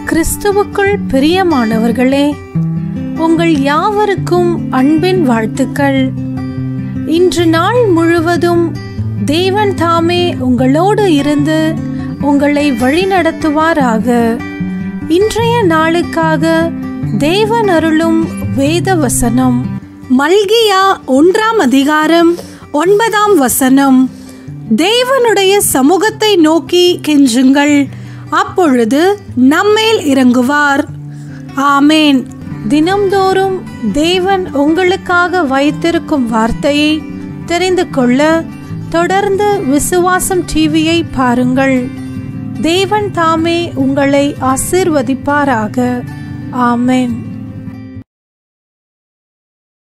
கிறிஸ்துவுக்குள் பிரியமானவர்களே உங்கள் யாவருக்கும் அன்பின் வாழ்த்துக்கள் இன்று நாள் முழுவதும் தேவன் தாமே உங்களோடு இருந்து உங்களை வழிநடத்துவாராக இன்றைய நாளுக்காக தேவன் அருளும் வேத வசனம் மல்கியா ஒன்றாம் அதிகாரம் ஒன்பதாம் வசனம் தேவனுடைய சமூகத்தை நோக்கி கெஞ்சுங்கள் அப்பொழுது நம்மேல் இறங்குவார் ஆமேன் தினம்தோறும் தேவன் உங்களுக்காக வைத்திருக்கும் வார்த்தையை தெரிந்து கொள்ள தொடர்ந்து விசுவாசம் டிவியை பாருங்கள் தேவன் தாமே உங்களை ஆசிர்வதிப்பாராக ஆமேன்